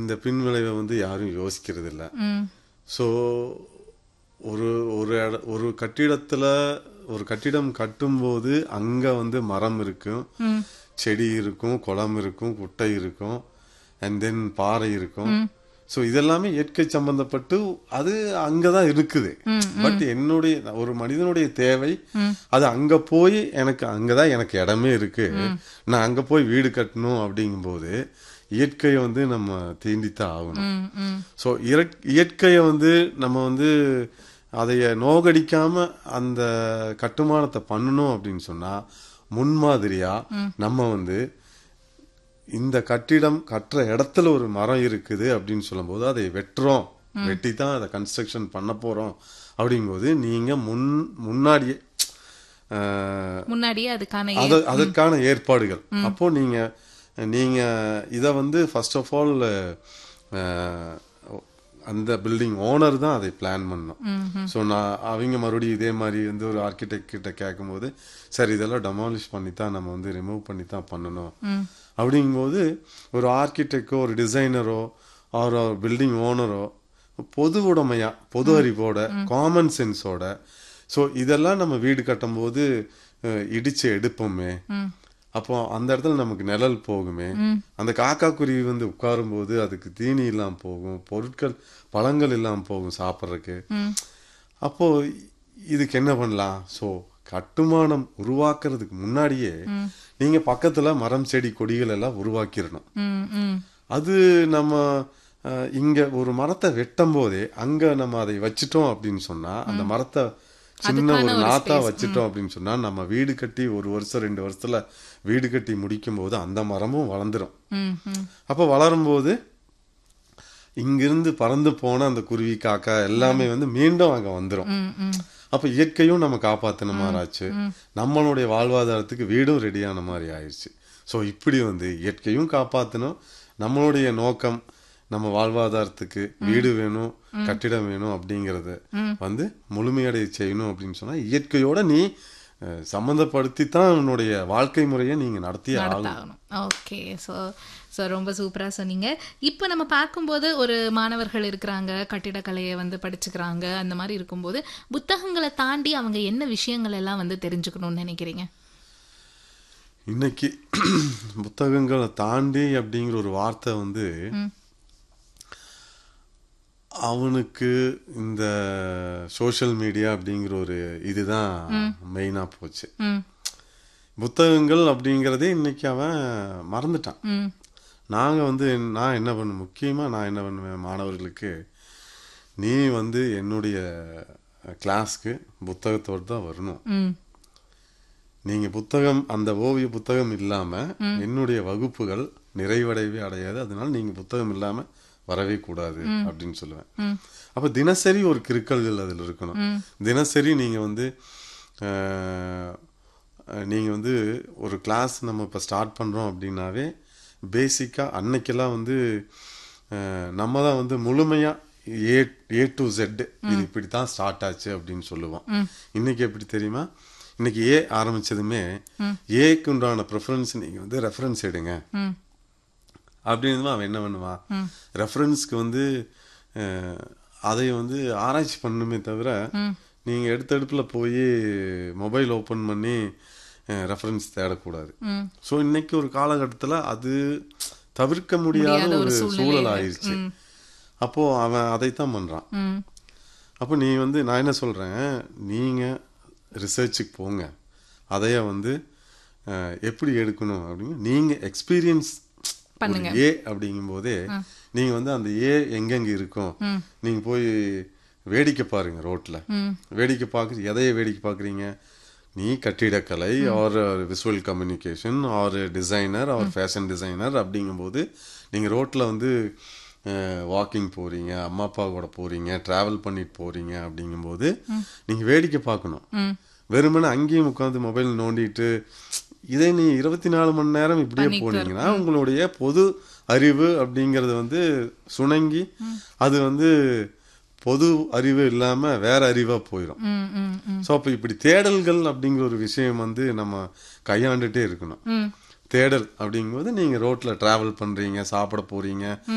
இந்த பின் விளைவை வந்து யாரும் யோசிக்கிறது இல்ல ம் ஸோ ஒரு ஒரு இட ஒரு கட்டிடத்துல ஒரு கட்டிடம் கட்டும்போது அங்க வந்து மரம் இருக்கும் ம் செடி இருக்கும் குளம் இருக்கும் குட்டை இருக்கும் அண்ட் தென் பாறை இருக்கும் ஸோ இதெல்லாமே இயற்கை சம்பந்தப்பட்டு அது அங்கதான் இருக்குது பட் என்னுடைய ஒரு மனிதனுடைய தேவை அது அங்க போய் எனக்கு அங்கதான் எனக்கு இடமே இருக்கு நான் அங்க போய் வீடு கட்டணும் அப்படிங்கும்போது இயற்கையை வந்து நம்ம தீண்டித்தான் ஆகணும் ம் ம் ஸோ இயற்கையை வந்து நம்ம வந்து அதைய நோகடிக்காம அந்த கட்டுமானத்தை பண்ணணும் அப்படின்னு சொன்னா முன்மாதிரியா நம்ம வந்து இந்த கட்டிடம் கட்டுற இடத்துல ஒரு மரம் இருக்குது அப்படின்னு சொல்லும்போது அதை வெட்டுறோம் வெட்டி தான் அதை கன்ஸ்ட்ரக்ஷன் பண்ண போறோம் அப்படிங்கும்போது நீங்க முன் முன்னாடியே அஹ், முன்னாடியே அதுக்கான ஏ- அது அதற்கான ஏற்பாடுகள் அப்போ நீங்க நீங்க இத வந்து ஃபர்ஸ்ட் ஆஃப் ஆல் அந்த பில்டிங் ஓனர் தான் அதை பிளான் பண்ணணும் ஸோ நான் அவங்க மறுபடியும் இதே மாதிரி வந்து ஒரு ஆர்கிடெக்ட் கிட்ட கேட்கும்போது சரி இதெல்லாம் டெமாலிஷ் பண்ணி தான் நம்ம வந்து ரிமூவ் பண்ணி தான் பண்ணணும் அப்படிங்கும்போது ஒரு ஆர்கிடெக்டோ ஒரு டிசைனரோ ஒரு பில்டிங் ஓனரோ பொது உடைமையா பொது அறிவோட காமன் சென்ஸோட ஸோ இதெல்லாம் நம்ம வீடு கட்டும்போது அஹ், இடிச்சு எடுப்போமே அப்போ அந்த இடத்துல நமக்கு நிழல் போகுமே அந்த காக்கா குருவி வந்து உட்காரும்போது அதுக்கு தீனி இல்லாம போகும் பொருட்கள் பழங்கள் இல்லாம போகும் சாப்பிட்றதுக்கு அப்போ இதுக்கு என்ன பண்ணலாம் ஸோ கட்டுமானம் உருவாக்குறதுக்கு முன்னாடியே நீங்க பக்கத்துல மரம் செடி கொடிகள் எல்லாம் உருவாக்கிடணும் ம் ம் அது நம்ம அஹ், இங்க ஒரு மரத்தை வெட்டும் போதே அங்க நம்ம அதை வச்சிட்டோம் அப்படின்னு சொன்னா அந்த மரத்தை சின்ன ஒரு நாத்தா வச்சிட்டோம் அப்படின்னு சொன்னா நம்ம வீடு கட்டி ஒரு வருஷம் ரெண்டு வருஷத்துல வீடு கட்டி முடிக்கும் போது அந்த மரமும் வளர்ந்துரும் ம் ம் அப்ப வளரும்போது இங்கிருந்து பறந்து போன அந்த குருவி காக்கா எல்லாமே வந்து மீண்டும் அங்க வந்துரும் ம் ம் அப்ப இயற்கையும் நம்ம காப்பாத்தின மாதிரி ஆச்சு நம்மளுடைய வாழ்வாதாரத்துக்கு வீடும் ரெடியான மாதிரி ஆயிடுச்சு ஸோ இப்படி வந்து இயற்கையும் காப்பாத்தணும் நம்மளுடைய நோக்கம் நம்ம வாழ்வாதாரத்துக்கு வீடு வேணும் கட்டிடம் வேணும் அப்படிங்கறத வந்து முழுமையடைய செய்யணும் அப்படின்னு சொன்னா இயற்கையோட நீ அஹ், சம்மந்தப்படுத்தி தான் உன்னுடைய வாழ்க்கை முறையை நீங்க நடத்தி ஆகணும் நடத்தாகணும் ஓகே ஸோ ஸோ ரொம்ப சூப்பராக சொன்னீங்க இப்போ நம்ம பார்க்கும்போது ஒரு மாணவர்கள் இருக்கிறாங்க கட்டிடக்கலையை வந்து படிச்சுக்கிறாங்க அந்த மாதிரி இருக்கும்போது புத்தகங்களை தாண்டி அவங்க என்ன விஷயங்கள் எல்லாம் வந்து தெரிஞ்சுக்கணும்னு நினைக்கிறீங்க இன்னைக்கு புத்தகங்களை தாண்டி அப்படிங்கிற ஒரு வார்த்தை வந்து அவனுக்கு இந்த சோஷியல் மீடியா அப்படிங்கிற ஒரு இதுதான் மெயினா போச்சு ம் புத்தகங்கள் அப்படிங்கிறதே இன்னைக்கு அவன் மறந்துட்டான் ம் நாங்க வந்து நான் என்ன பண்ண முக்கியமா நான் என்ன பண்ணுவேன் மாணவர்களுக்கு நீ வந்து என்னுடைய கிளாஸ்க்கு புத்தகத்தோடு தான் வரணும் ம் நீங்க புத்தகம் அந்த ஓவிய புத்தகம் இல்லாம என்னுடைய வகுப்புகள் நிறைவடையவே அடையாது அதனால நீங்க புத்தகம் இல்லாம வரவே கூடாது அப்படின்னு சொல்லுவேன் அப்ப தினசரி ஒரு கிறுக்கல்கள் அதுல இருக்கணும் தினசரி நீங்க வந்து அஹ், அஹ், நீங்க வந்து ஒரு கிளாஸ் நம்ம இப்ப ஸ்டார்ட் பண்றோம் அப்படின்னாவே பேசிக்கா அன்னைக்கெல்லாம் வந்து அஹ், நம்ம தான் வந்து முழுமையா ஏ ஏ டு ஜெட் இது இப்படித்தான் ஸ்டார்ட் ஆச்சு அப்படின்னு சொல்லுவோம் இன்னைக்கு எப்படி தெரியுமா இன்னைக்கு ஏ ஆரம்பிச்சதுமே ஏக்கு உண்டான ப்ரிஃபரன்ஸ் நீங்க வந்து ரெஃபரன்ஸ் எடுங்க ம் அப்படின்னு அவன் என்ன பண்ணுவான் ரெஃபரன்ஸ்க்கு வந்து அஹ், அதை வந்து ஆராய்ச்சி பண்ணணுமே தவிர நீங்க எடுத்தடுப்புல போய் மொபைல் ஓபன் பண்ணி ரெஃபரன்ஸ் தேடக்கூடாது ம் ஸோ இன்னைக்கு ஒரு காலகட்டத்துல அது தவிர்க்க முடியாத ஒரு சூழல் ஆயிடுச்சு அப்போ அவன் அதைத்தான் பண்றான் ம் அப்போ நீ வந்து நான் என்ன சொல்றேன் நீங்க ரிசர்ச்சுக்கு போங்க அதைய வந்து அஹ், எப்படி எடுக்கணும் அப்படின்னு நீங்க எக்ஸ்பீரியன்ஸ் பண்ணுங்க. ஏ அப்படிங்கும் போதே நீங்க வந்து அந்த ஏ எங்கெங்க இருக்கும் நீங்க போய் வேடிக்கை பாருங்க ரோட்ல ம் வேடிக்கை பார்க்க எதைய வேடிக்கை பார்க்குறீங்க நீ கட்டிடக்கலை or visual communication or designer or fashion designer அப்படிங்கும்போது நீங்கள் ரோட்டில் வந்து வாக்கிங் போறீங்க அம்மா அப்பா கூட போறீங்க டிராவல் பண்ணிட்டு போறீங்க அப்படிங்கும்போது நீங்கள் வேடிக்கை பார்க்கணும் ம் வெறுமனே அங்கேயும் உட்காந்து மொபைல் நோண்டிட்டு இதை நீ இருபத்தி நாலு மணி நேரம் இப்படியே போனீங்கன்னா உங்களுடைய பொது அறிவு அப்படிங்கறது வந்து சுணங்கி அது வந்து பொது அறிவு இல்லாம வேற அறிவா போயிடும் ம் ம் ம் ஸோ அப்போ இப்படி தேடல்கள் அப்படிங்கிற ஒரு விஷயம் வந்து நம்ம கையாண்டுட்டே இருக்கணும் ம் தேடல் அப்படிங்கும்போது நீங்க ரோட்ல டிராவல் பண்றீங்க சாப்பிட போறீங்க